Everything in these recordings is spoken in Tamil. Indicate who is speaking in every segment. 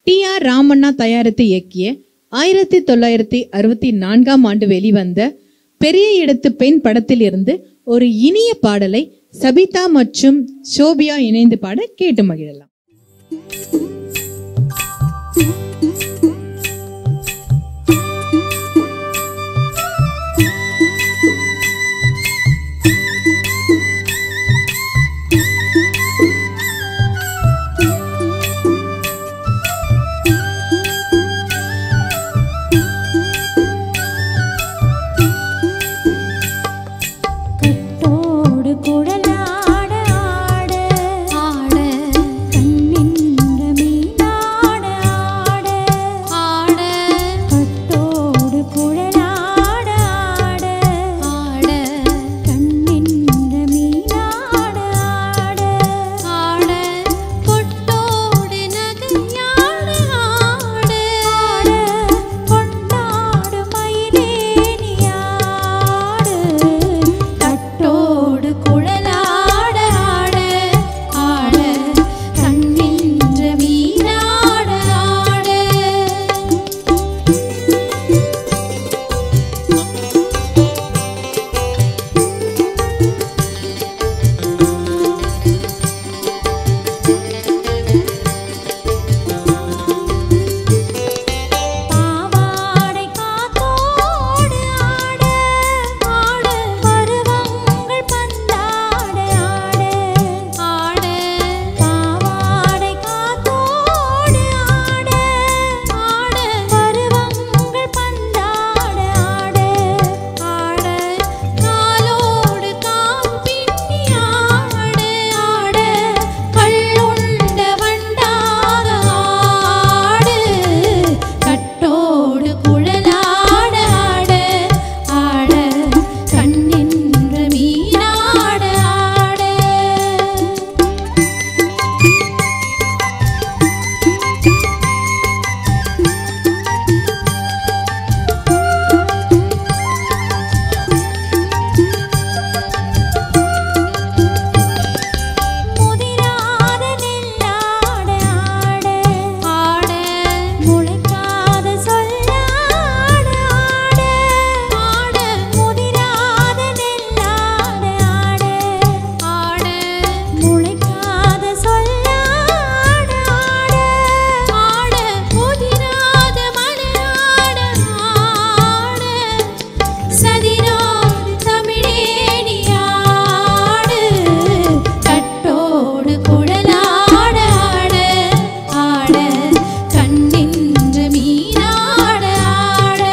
Speaker 1: டி ஆர் ராமண்ணா தயாரித்து இயக்கிய ஆயிரத்தி தொள்ளாயிரத்தி அறுபத்தி நான்காம் ஆண்டு வெளிவந்த பெரிய இடத்து பெண் படத்தில் இருந்து ஒரு இனிய பாடலை சபிதா மற்றும் சோபியா இணைந்து பாட கேட்டு மகிழலாம்
Speaker 2: கட்டோடு குழலாட ஆட ஆட கண்ணின்ற மீனாட ஆட ஆட கட்டோடு குழலாட ஆட ஆட கண்ணின்ற மீனாட ஆட ஆட பொட்டோடு நகையாட ஆட ஆட கொண்டாடு மயிலேனியாடு கட்டோடு குழலாட ஆட ஆட கண்ணின்ற மீனாட ஆட பாவாடை காத்தோடு ஆட ஆட பருவங்கள் பந்தாட ஆட ஆட பாவாடை காத்தோடு ஆட ஆட பருவங்கள் பந்தாட ஆட ஆட காலோடு தாம் பின்னி ஆட ஆட கள்ளுண்ட வண்டாக ஆடு கட்டோடு குழலாட ஆட ஆட கண்ணின்ற மீனாட ஆட முதிராத நெல்லாட ஆட ஆட முளைக்காத சொல்லாட ஆட ஆட முதிராத நெல்லாட ஆட ஆட முளைக்காத சொல்லாட ஆட ஆட முதிராத மலையாட ஆட சதிராடு தமிழேனியாடு கட்டோடு குழலாட ஆட ஆட கண்ணின்று மீனாட ஆட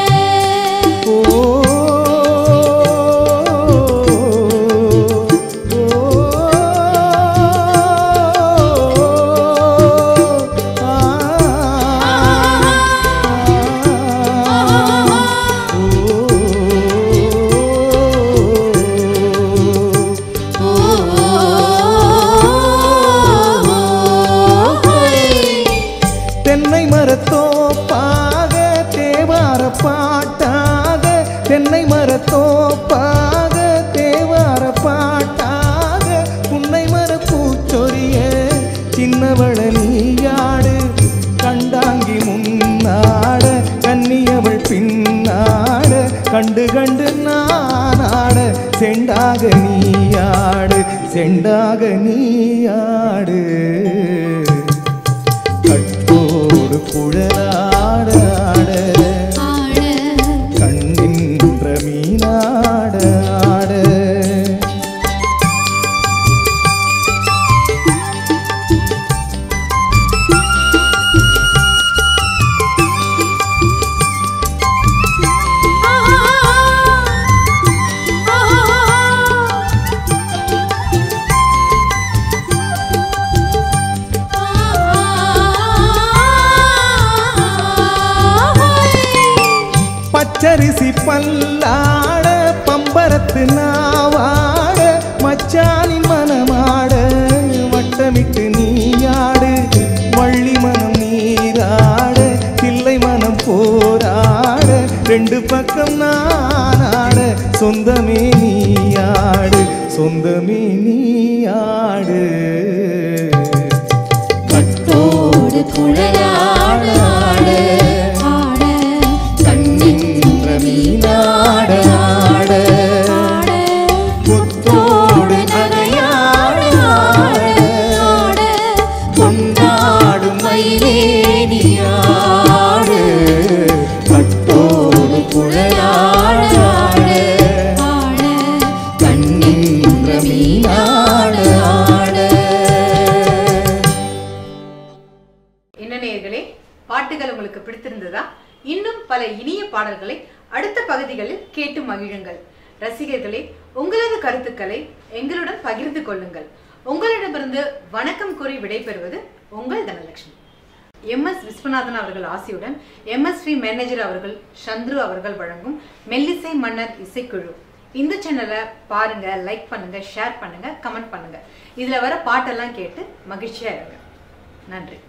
Speaker 3: தென்னை மரத்தோப்பாக தேவார பாட்டாக தென்னை மரத்தோப்பாக தேவார பாட்டாக புன்னை மர பூச்சொரிய சின்னவள நீயாடு கண்டாங்கி முன்னாட கன்னியவள் பின்னாட கண்டு கண்டு நானாட செண்டாக நீயாடு செண்டாக நீயாடு கட்டோடு குழலாட ஆட
Speaker 2: ஆட
Speaker 3: கண்ணின்ற மீனாட ஆட பச்சரிசி பல்லாட பம்பரத்து நாவாட மச்சானின் மனமாட வட்டமிட்டு நீயாடு வள்ளி மனம் நீராட தில்லை மனம் போராட ரெண்டு பக்கம் நானாட சொந்தமே நீயாடு சொந்தமே நீயாடு
Speaker 2: கட்டோடு குழலாட
Speaker 3: மயிலே நீயாடு கட்டோடு குழலாட
Speaker 2: ஆட
Speaker 3: கண்ணின்ற மீனாட ஆட
Speaker 1: என்ன நேயர்களே பாட்டுகள் உங்களுக்கு பிடித்திருந்ததா இன்னும் பல இனிய பாடல்களை அடுத்த பகுதிகளில் கேட்டு மகிழுங்கள் ரசிகர்களே உங்களது கருத்துக்களை எங்களுடன் பகிர்ந்து கொள்ளுங்கள் உங்களிடமிருந்து வணக்கம் கூறி விடைபெறுவது உங்கள் தனலட்சுமி எம் எஸ் விஸ்வநாதன் அவர்கள் ஆசியுடன் எம்எஸ்வி மேனேஜர் அவர்கள் சந்துரு அவர்கள் வழங்கும் மெல்லிசை மன்னர் இசைக்குழு இந்த சேனலை பாருங்க லைக் பண்ணுங்க ஷேர் பண்ணுங்க கமெண்ட் பண்ணுங்க இதுல வர பாட்டெல்லாம் கேட்டு மகிழ்ச்சியா இருங்க நன்றி